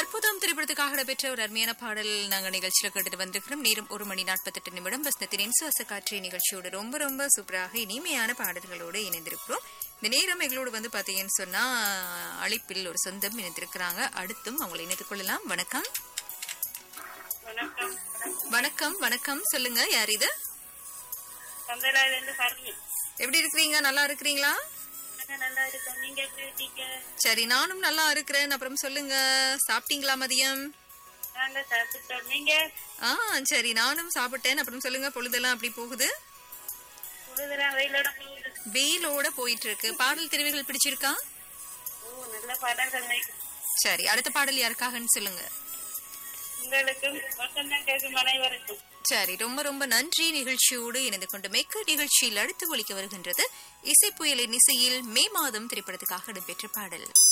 அற்புதம் திரைப்படத்துக்காக இடம்பெற்ற ஒரு அருமையான பாடல் நாங்க நிகழ்ச்சியில கேட்டுட்டு வந்திருக்கிறோம் நேரம் ஒரு மணி நாற்பத்தெட்டு நிமிடம் வசனத்தின் சுவாச காற்று நிகழ்ச்சியோடு ரொம்ப ரொம்ப சூப்பராக இனிமையான பாடல்களோடு இணைந்திருக்கிறோம் இந்த நேரம் எங்களோடு வந்து பாத்தீங்கன்னு சொன்னா அழைப்பில் ஒரு சொந்தம் இணைந்திருக்கிறாங்க அடுத்தும் அவங்களை இணைத்துக் கொள்ளலாம் வணக்கம் வணக்கம் வணக்கம் வணக்கம் சொல்லுங்க யார் இது சந்திரால இருந்து பரணி எப்படி இருக்கிறீங்க நல்லா இருக்கிறீங்களா நாங்க நல்லா இருக்கோம் நீங்க எப்படி இருக்கீங்க சரி நானும் நல்லா இருக்கிறேன் அப்புறம் சொல்லுங்க சாப்பிட்டீங்களா மதியம் நாங்க சாப்பிட்டோம் நீங்க ஆ சரி நானும் சாப்பிட்டேன் அப்புறம் சொல்லுங்க பொழுதெல்லாம் அப்படி போகுது உழுதுறேன் வெயிலோட போகுது வெயிலோட போயிட்டு இருக்கு பாடல் தெரிவுகள் பிடிச்சிருக்கா ஓ நல்ல படங்கள் சரி அடுத்த பாடல் யாருக்காகன்னு சொல்லுங்க உங்களுக்கும் வசந்தம் கேட்கும் அனைவருக்கும் சரி ரொம்ப ரொம்ப நன்றி நிகழ்ச்சியோடு இணைந்து கொண்டு மேற்கு நிகழ்ச்சியில் அடுத்து ஒலிக்க வருகின்றது இசை புயலின் இசையில் மே மாதம் திரைப்படத்துக்காக இடம்பெற்ற பாடல்